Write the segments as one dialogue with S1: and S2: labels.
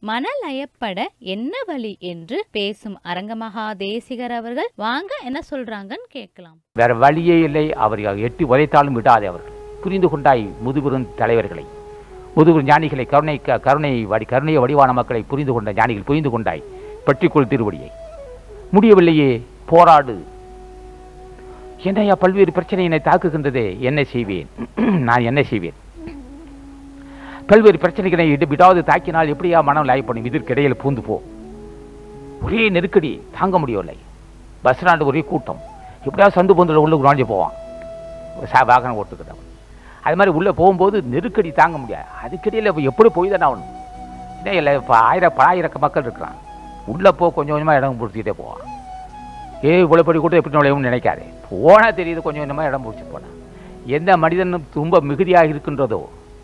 S1: மனலயப்பட என்ன வழி என்று பேசும் அரங்கமகா தேசிகர் அவர்கள் வாங்க என்ன சொல்றாங்கன்னு கேட்கலாம்
S2: வேற வழியே இல்லை அவர் எட்டி உதைத்தாலும் விடாதே அவர்கள் புரிந்து கொண்டாய் முதுபெரும் தலைவர்களை முதுபெரும் ஞானிகளை கருணை க- கருணை வடி கருணைய வடிவான மக்களை புரிந்து கொண்ட ஞானிகள் புரிந்து கொண்டாய் பற்றிக்கொள் திருவடியை முடியவில்லையே போராடு என்னையா பல்வேறு பிரச்சனை என்னை தாக்குகின்றதே என்ன செய்வேன் நான் என்ன செய்வேன் பல்வேறு பிரச்சனைகளை இடு விடாது தாக்கினால் எப்படியா மனம் லாய்ப்படும் இதற்கிடையில் பூந்து போ ஒரே நெருக்கடி தாங்க முடியவில்லை பஸ் ஸ்டாண்டு ஒரே கூட்டம் எப்படியாவது சந்து பொந்தில் உள்ள நுழைஞ்சு போவான் சா வாகனம் ஓட்டுக்கிட்டவன் அது மாதிரி உள்ளே போகும்போது நெருக்கடி தாங்க முடியாது அதுக்கிடையில் இப்போ எப்படி போய் தானே ஆகணும் இல்லை இல்லை இப்போ ஆயிரம் பலாயிரக்க மக்கள் இருக்கிறான் உள்ளே போ கொஞ்சம் கொஞ்சமாக இடம் பிடிச்சிக்கிட்டே போவான் ஏ இவ்வளோப்படி கூட எப்படி நுழையும்னு நினைக்காதே போனால் தெரியுது கொஞ்சம் கொஞ்சமாக இடம் பிடிச்சி போனான் எந்த மனிதனும் ரொம்ப மிகுதியாக இருக்கின்றதோ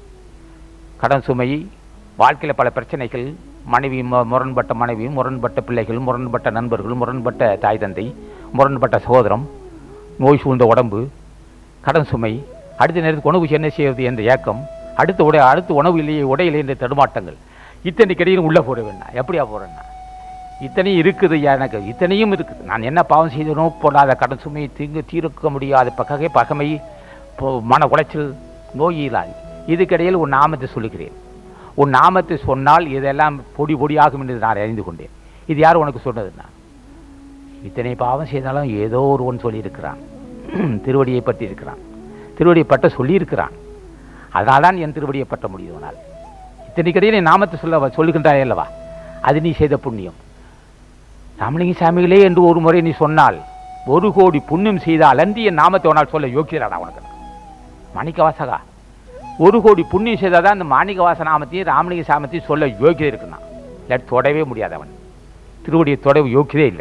S2: கடன் சுமை வாழ்க்கையில் பல பிரச்சனைகள் மனைவி மு- முரண்பட்ட மனைவி முரண்பட்ட பிள்ளைகள் முரண்பட்ட நண்பர்கள் முரண்பட்ட தாய் தந்தை முரண்பட்ட சகோதரம் நோய் சூழ்ந்த உடம்பு கடன் சுமை அடுத்த நேரத்துக்கு உணவு என்ன செய்வது என்ற ஏக்கம் அடுத்த உடை அடுத்து உணவு இல்லையே உடையிலே என்ற தடுமாட்டங்கள் இத்தனைக்கு இடையிலும் உள்ளே போட வேண்டாம் எப்படியா போகிறேன்னா இத்தனையும் இருக்குது எனக்கு இத்தனையும் இருக்குது நான் என்ன பாவம் செய்தனோ போடாத கடன் சுமையை தீங்கு தீர்க்க முடியாத பகை பகமை போ- மன உளைச்சல் நோயிலாய் இதுக்கிடையில் உன் நாமத்தை சொல்லுகிறேன் உன் நாமத்தை சொன்னால் இதெல்லாம் பொடி பொடியாகும் என்று நான் அறிந்து கொண்டேன் இது யார் உனக்கு சொன்னதுன்னா இத்தனை பாவம் செய்தாலும் ஏதோ ஒருவன் சொல்லியிருக்கிறான் திருவடியை பற்றி இருக்கிறான் திருவடியை பட்ட சொல்லியிருக்கிறான் அதனால் தான் என் திருவடியை பட்ட முடியும்னால் இத்தனைக்கிடையில் நீ நாமத்தை சொல்ல சொல்லுகின்றாய் அல்லவா அது நீ செய்த புண்ணியம் ராமலிங்க சாமிகளே என்று ஒரு முறை நீ சொன்னால் ஒரு கோடி புண்ணியம் செய்தால் அன்றி என் நாமத்தை உன்னால் சொல்ல யோக்கியதாடா உனக்கு நான். மாணிக்க வாசகா ஒரு கோடி புண்ணியம் செய்தால் தான் அந்த மாணிக்க வாச நாமத்தையும் ராமலிங்க சாமத்தையும் சொல்ல யோக்கியதை இருக்குன்னா இல்லாட்டி தொடவே முடியாது அவன் திருவடியை தொடவு யோக்கியதே இல்லை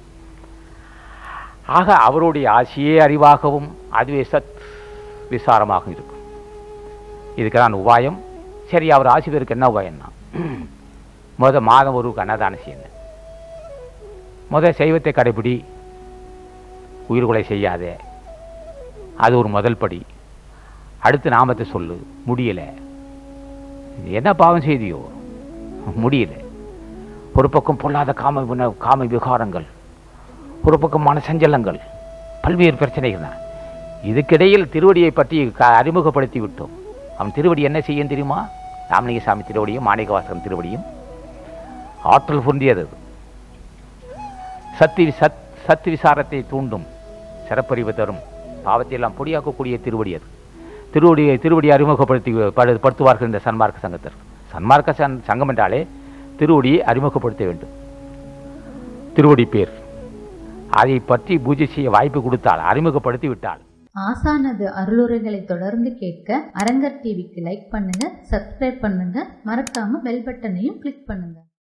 S2: ஆக அவருடைய ஆசியே அறிவாகவும் அதுவே சத் விசாரமாகவும் இருக்கும் இதுக்கு தான் உபாயம் சரி அவர் ஆசி பேருக்கு என்ன உபாயம்னா முத மாதம் ஒரு அன்னதானம் செய்யுங்க முத சைவத்தை கடைபிடி உயிர்கொலை செய்யாதே அது ஒரு முதல் படி அடுத்து நாமத்தை சொல்லு முடியல என்ன பாவம் செய்தியோ முடியல ஒரு பக்கம் பொல்லாத காம வின- காம விகாரங்கள் ஒரு பக்கம் மனசஞ்சலங்கள் பல்வேறு பிரச்சனைகள் தான் இதுக்கிடையில் திருவடியை பற்றி க- அறிமுகப்படுத்தி விட்டோம் அவன் திருவடி என்ன செய்யும் தெரியுமா ராமலிங்க சாமி திருவடியும் மாணிக்கவாசகன் திருவடியும் ஆற்றல் பொருந்தியது அது. சத்தி சத் சத்து விசாரத்தை தூண்டும் சிறப்பறிவு தரும் பாவத்தை எல்லாம் பொடியாக்கக்கூடிய திருவடி அது திருவடியை திருவடியை அறிமுகப்படுத்தி படு- படுத்துவார்கள் இந்த சன்மார்க்க சங்கத்தர் சன்மார்க்க சன் சங்கம் என்றாலே திருவடியை அறிமுகப்படுத்த வேண்டும் திருவடி பேர் அதை பற்றி பூஜை செய்ய வாய்ப்பு கொடுத்தால் அறிமுகப்படுத்தி விட்டால்
S3: ஆசானது அருளுரைகளை தொடர்ந்து கேட்க அரங்கர் டிவிக்கு லைக் பண்ணுங்க சப்ஸ்கிரைப் பண்ணுங்க மறக்காம பெல் பட்டனையும் கிளிக் பண்ணுங்க